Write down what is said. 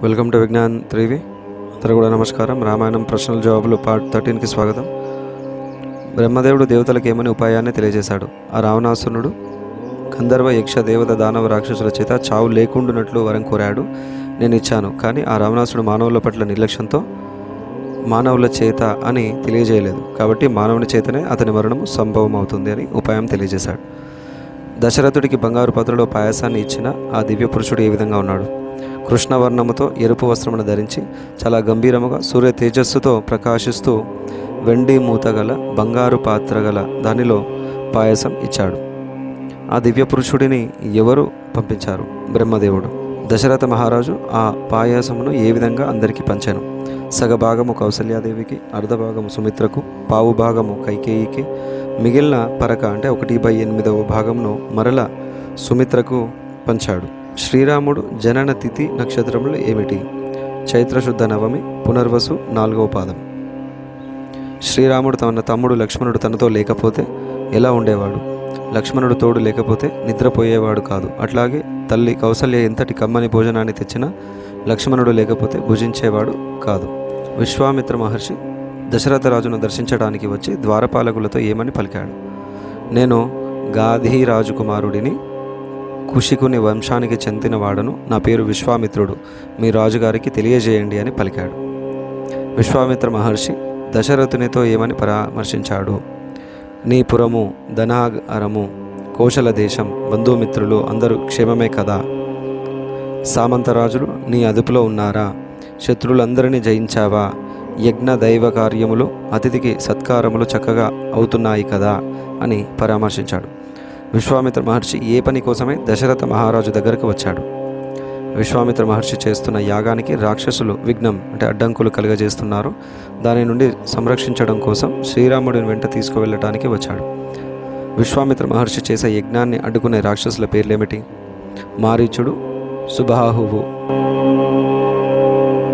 welcome to Vignan త్రివి అందరూ కూడా నమస్కారం రామాయణం ప్రశ్నల జవాబులు పార్ట్ థర్టీన్కి స్వాగతం బ్రహ్మదేవుడు దేవతలకు ఏమని ఉపాయాన్ని తెలియజేశాడు ఆ రావణాసురుడు గంధర్వ యక్ష దేవత దానవ రాక్షసుల చేత చావు లేకుండానట్లు వరం కోరాడు నేను ఇచ్చాను కానీ ఆ రావణాసుడు మానవుల పట్ల నిర్లక్ష్యంతో మానవుల చేత అని తెలియజేయలేదు కాబట్టి మానవుని చేతనే అతని మరణము సంభవం అవుతుంది అని ఉపాయం తెలియజేశాడు దశరథుడికి బంగారు పాత్రలో పాయసాన్ని ఇచ్చిన ఆ దివ్య పురుషుడు ఏ విధంగా ఉన్నాడు కృష్ణవర్ణముతో ఎరుపు వస్త్రమును ధరించి చాలా గంభీరముగా సూర్య తేజస్సుతో ప్రకాశిస్తూ వెండి మూత గల బంగారు పాత్ర గల దానిలో పాయసం ఇచ్చాడు ఆ దివ్య పురుషుడిని ఎవరు పంపించారు బ్రహ్మదేవుడు దశరథ మహారాజు ఆ పాయసమును ఏ విధంగా అందరికీ పంచాను సగభాగము కౌసల్యాదేవికి అర్ధభాగము సుమిత్రకు పావు భాగము కైకేయికి మిగిలిన పరక అంటే ఒకటి బై ఎనిమిదవ భాగమును మరల సుమిత్రకు పంచాడు శ్రీరాముడు జనన తిథి నక్షత్రములు ఏమిటి చైత్రశుద్ధ నవమి పునర్వసు నాలుగవ పాదం శ్రీరాముడు తన తమ్ముడు లక్ష్మణుడు తనతో లేకపోతే ఎలా ఉండేవాడు లక్ష్మణుడు తోడు లేకపోతే నిద్రపోయేవాడు కాదు అట్లాగే తల్లి కౌసల్య ఎంతటి కమ్మని భోజనాన్ని తెచ్చినా లక్ష్మణుడు లేకపోతే భుజించేవాడు కాదు విశ్వామిత్ర మహర్షి దశరథ రాజును దర్శించడానికి వచ్చి ద్వారపాలకులతో ఏమని పలికాడు నేను గాధీ రాజకుమారుడిని కుషికుని వంశానికి చెందినవాడను నా పేరు విశ్వామిత్రుడు మీ రాజుగారికి తెలియజేయండి అని పలికాడు విశ్వామిత్ర మహర్షి దశరథునితో ఏమని పరామర్శించాడు నీ పురము ధనాగరము కోశల దేశం బంధుమిత్రులు అందరూ క్షేమమే కదా సామంతరాజులు నీ అదుపులో ఉన్నారా శత్రులందరినీ జయించావా యజ్ఞ దైవ కార్యములు అతిథికి సత్కారములు చక్కగా అవుతున్నాయి కదా అని పరామర్శించాడు విశ్వామిత్ర మహర్షి ఏ పని కోసమే దశరథ మహారాజు దగ్గరకు వచ్చాడు విశ్వామిత్ర మహర్షి చేస్తున్న యాగానికి రాక్షసులు విఘ్నం అంటే అడ్డంకులు కలుగజేస్తున్నారు దాని నుండి సంరక్షించడం కోసం శ్రీరాముడిని వెంట తీసుకువెళ్ళటానికి వచ్చాడు విశ్వామిత్ర మహర్షి చేసే యజ్ఞాన్ని అడ్డుకునే రాక్షసుల పేర్లేమిటి మారీచుడు సుబాహువు